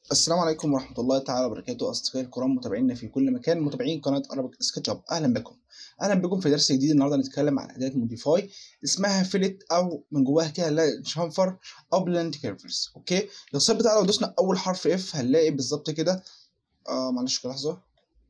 السلام عليكم ورحمة الله تعالى وبركاته أصدقائي الكرام متابعينا في كل مكان متابعين قناة أرابيك سكتش أب أهلا بكم أهلا بكم في درس جديد النهاردة هنتكلم عن أداة موديفاي اسمها فيلت أو من جواها كده هنلاقي شامفر أو بلانت كيرفرز أوكي الوصف بتاعنا لو دوسنا أول حرف اف هنلاقي بالظبط كده آه معلش كده لحظة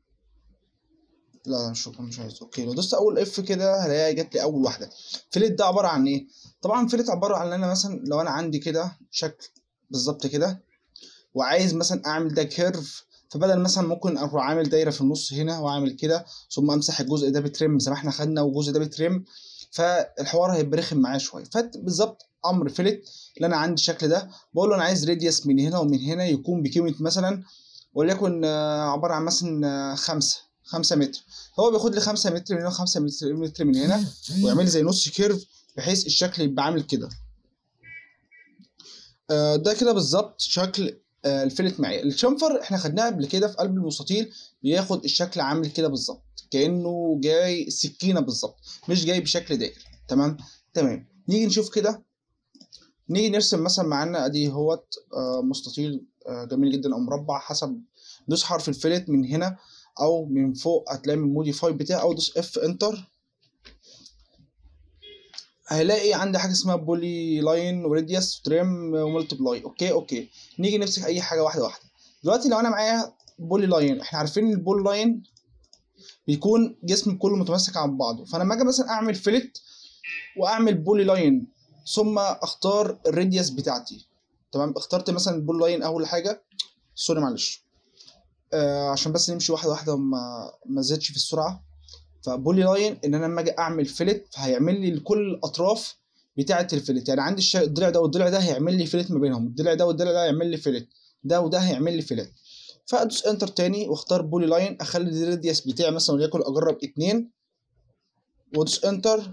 لا لا شكرا مش عايز اوكي لو دوست اول اف كده هلاقيها جات لي اول واحده فيلت ده عباره عن ايه طبعا فيلت عباره عن ان انا مثلا لو انا عندي كده شكل بالظبط كده وعايز مثلا اعمل ده كيرف فبدل مثلا ممكن اروح عامل دايره في النص هنا واعمل كده ثم امسح الجزء ده بترم زي ما احنا خدنا والجزء ده بترم فالحوار هيبقى رخم معايا شويه فبالظبط امر فيلت اللي انا عندي الشكل ده بقول له انا عايز راديوس من هنا ومن هنا يكون بقيمه مثلا وليكن عباره عن مثلا خمسة خمسة متر هو بياخد لي خمسة متر من هنا وخمسة متر من هنا ويعمل لي زي نص كيرف بحيث الشكل يبقى عامل كده ده كده بالظبط شكل الفلت معايا الشنفر احنا خدناه قبل كده في قلب المستطيل بياخد الشكل عامل كده بالظبط كانه جاي سكينه بالظبط مش جاي بشكل دائري تمام تمام نيجي نشوف كده نيجي نرسم مثلا معانا ادي هوت مستطيل جميل جدا او مربع حسب دوس حرف الفلت من هنا او من فوق هتلاقي من الموديفاي بتاعي او دوس اف انتر هلاقي عندي حاجه اسمها بولي لاين وريديوس تريم وملتبلاي اوكي اوكي نيجي نمسك اي حاجه واحده واحده دلوقتي لو انا معايا بولي لاين احنا عارفين البولي لاين بيكون جسم كله متماسك عن بعضه فانا لما اجي مثلا اعمل فلت واعمل بولي لاين ثم اختار الريديوس بتاعتي تمام اخترت مثلا البولي لاين اول حاجه سوري معلش آه عشان بس نمشي واحده واحده وما ما زدش في السرعه فبولي لاين ان انا لما اجي اعمل فيلت فهيعمل لي لكل الاطراف بتاعه الفيلت يعني عندي الشيء الضلع ده والضلع ده هيعمل لي فيلت ما بينهم الضلع ده والضلع ده هيعمل لي فيلت ده وده هيعمل لي فيلت فادوس انتر تاني واختار بولي لاين اخلي الراديوس بتاعي مثلا وليكن اجرب اتنين وادوس انتر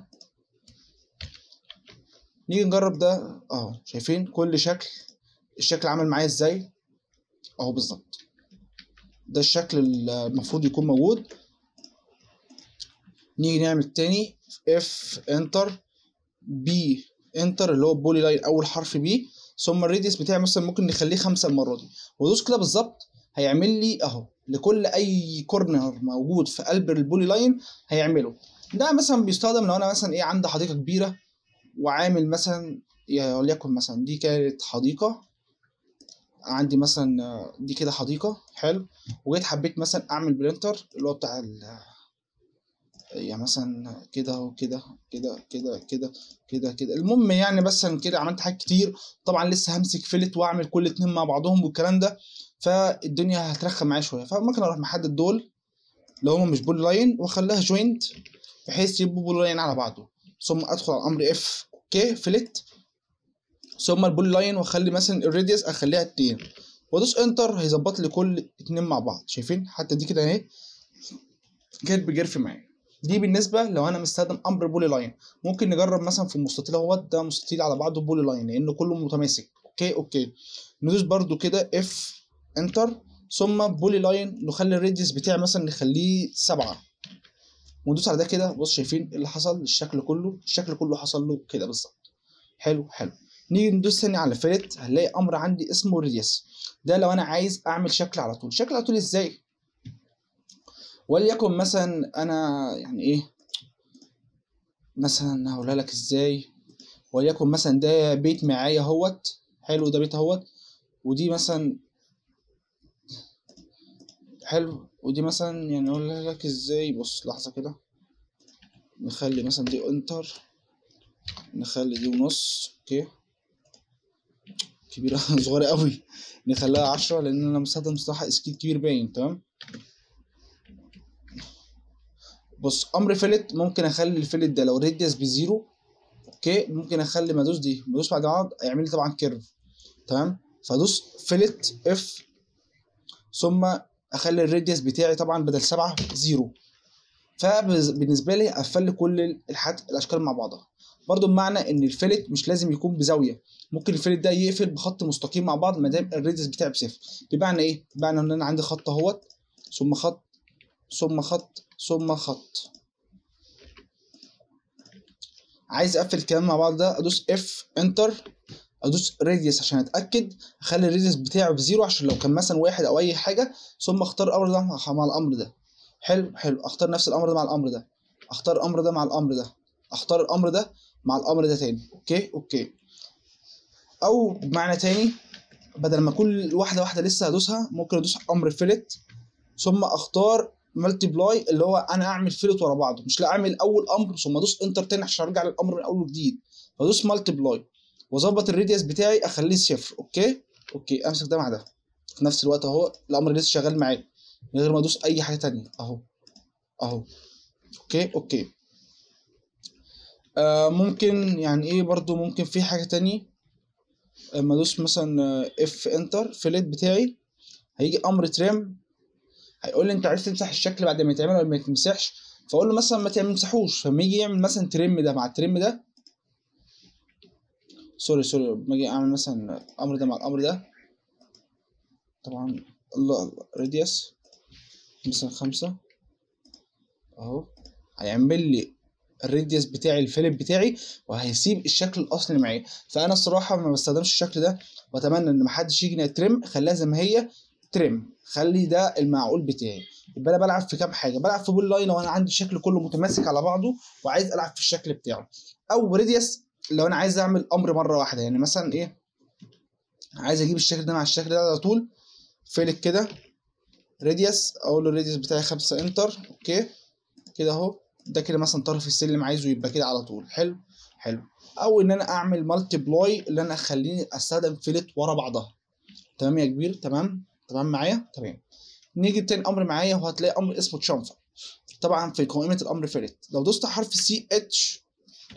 نيجي نجرب ده اهو شايفين كل شكل الشكل عامل معايا ازاي اهو بالظبط ده الشكل المفروض يكون موجود نيجي نعمل تاني اف انتر بي انتر اللي هو بولي لاين اول حرف بي ثم الراديوس بتاعي مثلا ممكن نخليه خمسة المرة دي وادوس كده بالظبط هيعمل لي اهو لكل اي كورنر موجود في قلب البولي لاين هيعمله ده مثلا بيستخدم لو انا مثلا ايه عندي حديقة كبيرة وعامل مثلا وليكن مثلا دي كانت حديقة عندي مثلا دي كده حديقة حلو وجيت حبيت مثلا اعمل بلنتر اللي هو بتاع يعني مثلا كده وكده كده كده كده كده كده المهم يعني مثلا كده عملت حاجات كتير طبعا لسه همسك فيلت واعمل كل اتنين مع بعضهم والكلام ده فالدنيا هترخم معايا شويه فممكن اروح محدد دول اللي هما مش بول لاين واخليها جوينت بحيث يبقوا بول لاين على بعضه ثم ادخل على الامر اف اوكي فيلت ثم البول لاين واخلي مثلا الراديوس اخليها اتنين وادوس انتر هيظبط لي كل اتنين مع بعض شايفين حتى دي كده اهي كانت بجرف معايا دي بالنسبه لو انا مستخدم امر بولي لاين ممكن نجرب مثلا في المستطيل اهوت ده مستطيل على بعضه بولي لاين لانه كله متماسك اوكي اوكي ندوس برده كده اف انتر ثم بولي لاين نخلي الراديوس بتاعي مثلا نخليه سبعة وندوس على ده كده بص شايفين اللي حصل الشكل كله الشكل كله حصل له كده بالظبط حلو حلو نيجي ندوس تاني على فيلت هنلاقي امر عندي اسمه راديوس ده لو انا عايز اعمل شكل على طول شكل على طول ازاي وليكن مثلا انا يعني ايه مثلا هقولها لك ازاي وليكن مثلا ده بيت معايا اهوت حلو ده بيت اهوت ودي مثلا حلو ودي مثلا يعني اقولها لك ازاي بص لحظه كده نخلي مثلا دي انتر نخلي دي ونص اوكي كبيره صغيره قوي نخليها عشرة لان انا مستخدم صراحه سكيل كبير باين تمام بص امر فيلت ممكن اخلي الفيلت ده لو ريديوس بزيرو اوكي ممكن اخلي ما ادوس دي ما ادوس بعد بعض يعمل لي طبعا كيرف تمام فادوس فيلت اف ثم اخلي الريديوس بتاعي طبعا بدل سبعة زيرو فبالنسبه لي قفل لي كل الحاجات الاشكال مع بعضها برضو بمعنى ان الفيلت مش لازم يكون بزاويه ممكن الفيلت ده يقفل بخط مستقيم مع بعض ما دام الريديوس بتاعي بصفر بمعنى ايه بمعنى ان انا عندي خط اهوت ثم خط ثم خط ثم خط عايز اقفل الكلام مع بعض ده ادوس اف انتر ادوس راديوس عشان اتاكد اخلي الراديوس بتاعه بزيرو عشان لو كان مثلا واحد او اي حاجه ثم اختار الامر ده مع مع الامر ده حلو حلو اختار نفس الامر ده مع الامر ده اختار الامر ده مع الامر ده اختار الامر ده مع الامر ده تاني اوكي اوكي او بمعنى تاني بدل ما كل واحده واحده لسه هدوسها ممكن ادوس امر فيلت ثم اختار ملتبلاي اللي هو انا اعمل فيلت ورا بعضه مش لا اعمل اول امر ثم ادوس انتر تاني عشان ارجع للامر من اول وجديد بدوس ملتبلاي واظبط الراديوس بتاعي اخليه صفر اوكي اوكي امسك ده مع ده في نفس الوقت اهو الامر لسه شغال معايا من غير ما ادوس اي حاجه تانية اهو اهو اوكي اوكي آه ممكن يعني ايه برضو ممكن في حاجه تانية اما ادوس مثلا اف انتر فيلت بتاعي هيجي امر تريم هيقول لي انت عايز تمسح الشكل بعد ما يتعمل ولا ما يتمسحش فاقول له مثلا ما تمسحوش فلما يجي يعمل مثلا تريم ده مع التريم ده سوري سوري لما اجي اعمل مثلا الامر ده مع الامر ده طبعا الله الله راديوس مثلا خمسة اهو هيعمل لي الراديوس بتاعي الفيلم بتاعي وهيسيب الشكل الاصلي معايا فانا الصراحه ما بستخدمش الشكل ده واتمنى ان محدش يجي ترم خليها زي ما هي ترم خلي ده المعقول بتاعي يبقى انا بلعب في كام حاجه بلعب في بول لاين لو انا عندي الشكل كله متماسك على بعضه وعايز العب في الشكل بتاعه او راديوس لو انا عايز اعمل امر مره واحده يعني مثلا ايه عايز اجيب الشكل ده مع الشكل ده على طول فيلك كده راديوس اقول له الراديوس بتاعي خمسة انتر اوكي كده اهو ده كده مثلا طرف السلم عايزه يبقى كده على طول حلو حلو او ان انا اعمل مالتي بلاي اللي انا اخليني استخدم فيلت ورا بعضها تمام يا كبير تمام تمام معايا تمام نيجي تاني امر معايا وهتلاقي امر اسمه تشامفر طبعا في قائمه الامر فيلت لو دوست حرف سي اتش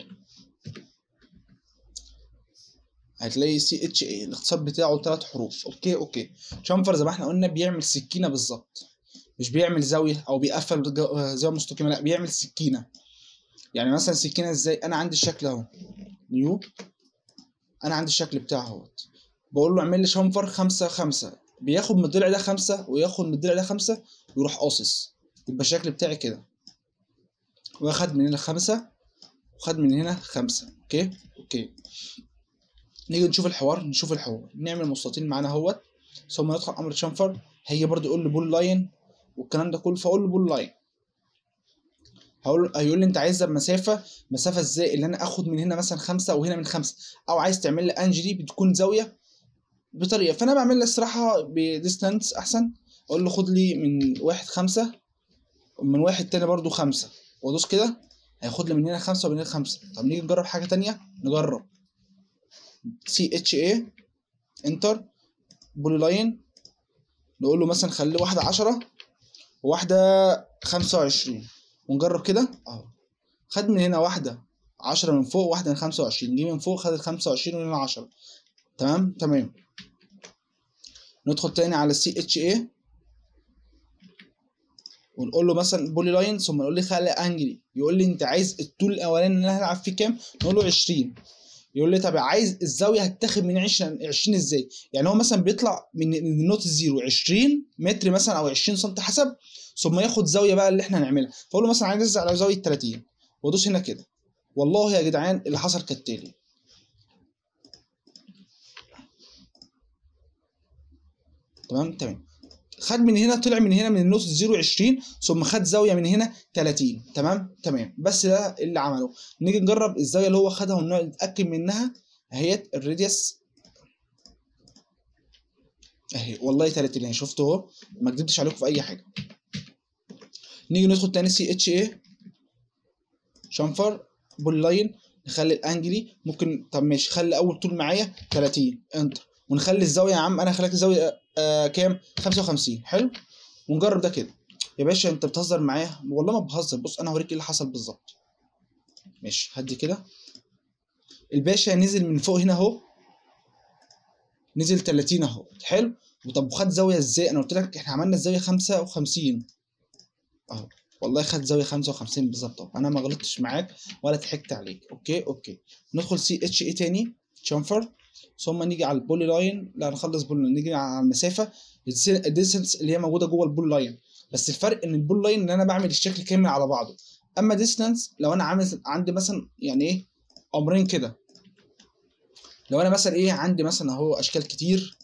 هتلاقي سي اتش اي الاختصار بتاعه ثلاث حروف اوكي اوكي شامفر زي ما احنا قلنا بيعمل سكينه بالظبط مش بيعمل زاويه او بيقفل زاويه مستقيمه لا بيعمل سكينه يعني مثلا سكينه ازاي انا عندي الشكل اهو نيو انا عندي الشكل بتاعه اهوت بقول له اعمل لي شامفر خمسة خمسة بياخد من الضلع ده خمسة وياخد من الضلع ده خمسة ويروح قاصص يبقى الشكل بتاعي كده واخد من هنا خمسة وخد من هنا خمسة اوكي اوكي نيجي نشوف الحوار نشوف الحوار نعمل مستطيل معانا اهوت ثم ندخل امر شامفر هيجي برضو يقول لي بول لاين والكلام ده كله فاقول له بول لاين هقول هيقول لي انت عايزها بمسافه مسافه ازاي اللي انا اخد من هنا مثلا خمسه وهنا من خمسه او عايز تعمل لي انج دي بتكون زاويه بطريقه فانا بعمل لي الصراحه بديستانس احسن اقول له خد لي من واحد خمسه ومن واحد تاني برضو خمسه وادوس كده هياخد لي من هنا خمسه ومن هنا خمسه طب نيجي نجرب حاجه تانية نجرب سي اتش اي انتر بولي لاين نقول له مثلا خليه واحدة عشرة وواحدة خمسة وعشرين ونجرب كده اهو خد من هنا واحدة عشرة من فوق واحدة من خمسة وعشرين دي من فوق خدت خمسة وعشرين ومن هنا عشرة تمام تمام ندخل تاني على سي اتش اي ونقول له مثلا بولي لاين ثم نقول لي خلي انجلي يقول لي انت عايز الطول الاولاني اللي انا هلعب فيه كام نقول له 20 يقول لي طب عايز الزاويه هتتاخد من 20 20 ازاي يعني هو مثلا بيطلع من من نقطه الزيرو 20 متر مثلا او 20 سم حسب ثم ياخد زاويه بقى اللي احنا هنعملها فاقول له مثلا عايز على زاويه 30 وادوس هنا كده والله يا جدعان اللي حصل كالتالي تمام تمام خد من هنا طلع من هنا من النص زيرو 20 ثم خد زاويه من هنا 30 تمام تمام بس ده اللي عمله نيجي نجرب الزاويه اللي هو خدها ونقعد نتاكد منها اهيت الراديوس اهي والله 30 اهي شفت اهو ما كدبتش عليكم في اي حاجه نيجي ندخل تاني سي اتش اي شنفر بول لاين نخلي الانجلي ممكن طب ماشي خلي اول طول معايا 30 انتر ونخلي الزاويه يا عم انا خليك الزاويه آه كام 55 حلو ونجرب ده كده يا باشا انت بتهزر معايا والله ما بهزر بص انا هوريك ايه اللي حصل بالظبط ماشي هدي كده الباشا نزل من فوق هنا اهو نزل 30 اهو حلو وطب وخد زاويه ازاي انا قلت لك احنا عملنا الزاويه 55 اهو والله خد زاويه 55 بالظبط اهو انا ما غلطتش معاك ولا ضحكت عليك اوكي اوكي ندخل سي اتش اي تاني شامفر ثم نيجي على البولي لاين لا نخلص بولي لاين نيجي على المسافه الديستنس اللي هي موجوده جوه البول لاين بس الفرق ان البول لاين ان انا بعمل الشكل كامل على بعضه اما ديستنس لو انا عامل عندي مثلا يعني ايه امرين كده لو انا مثلا ايه عندي مثلا اهو اشكال كتير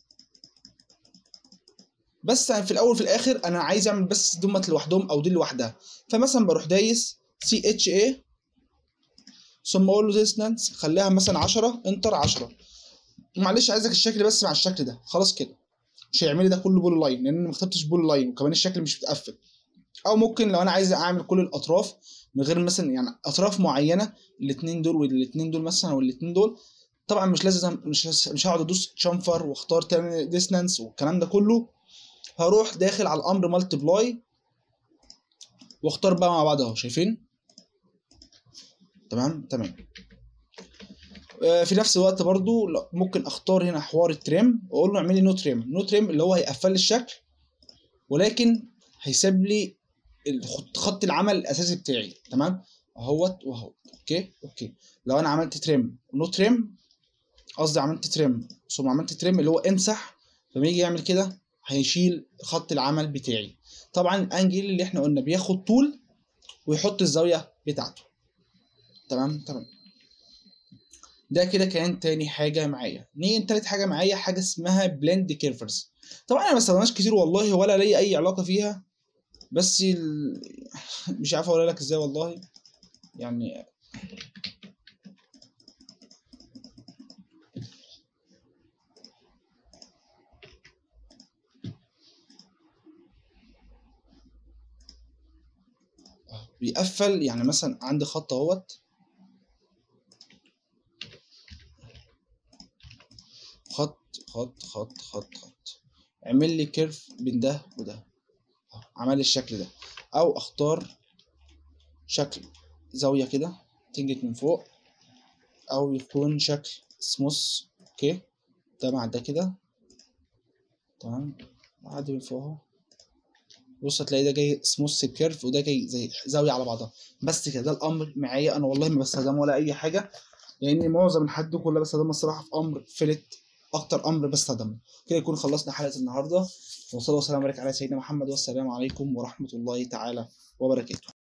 بس في الاول في الاخر انا عايز اعمل بس دمت لوحدهم او دي لوحدها فمثلا بروح دايس سي اتش اي ثم اقول له ديستانس خليها مثلا 10 انتر 10 معلش عايزك الشكل بس مع الشكل ده خلاص كده مش هيعمل لي ده كله بول لاين لان انا ما كتبتش بول لاين وكمان الشكل مش متقفل او ممكن لو انا عايز اعمل كل الاطراف من غير مثلا يعني اطراف معينه الاثنين دول والاثنين دول مثلا والاثنين دول طبعا مش لازم مش مش هقعد ادوس شامفر واختار تاني ديستانس والكلام ده كله هروح داخل على الامر مالتيبلاي واختار بقى مع بعض اهو شايفين تمام تمام آه، في نفس الوقت برضو لا- ممكن اختار هنا حوار التريم واقول له اعمل لي نو تريم نو تريم اللي هو هيقفل لي الشكل ولكن هيسيب لي الخط- خط العمل الاساسي بتاعي تمام اهوت واهو اوكي اوكي لو انا عملت تريم نو تريم قصدي عملت تريم ثم عملت تريم اللي هو امسح لما يجي يعمل كده هيشيل خط العمل بتاعي طبعا الانجل اللي احنا قلنا بياخد طول ويحط الزاويه بتاعته تمام تمام ده كده كان تاني حاجه معايا نيجي تالت حاجه معايا حاجه اسمها بلند كيرفرز طبعا انا ما بستخدمهاش كتير والله ولا ليا اي علاقه فيها بس ال... مش عارف اقول لك ازاي والله يعني بيقفل يعني مثلا عندي خط اهوت خط خط خط خط خط اعمل لي كيرف بين ده وده أهو، عمل لي الشكل ده او اختار شكل زاوية كده تنجت من فوق او يكون شكل سموث اوكي ده مع ده كده تمام عادي من فوق اهو بص هتلاقي ده جاي سموث الكيرف وده جاي زي زاوية على بعضها بس كده ده الامر معايا انا والله ما بستخدمه ولا اي حاجة لان معظم الحد كلها بستخدمه الصراحة في امر فلت اكتر امر بستخدمه كده يكون خلصنا حلقة النهاردة وصلى الله وسلم وبارك على سيدنا محمد والسلام عليكم ورحمة الله تعالى وبركاته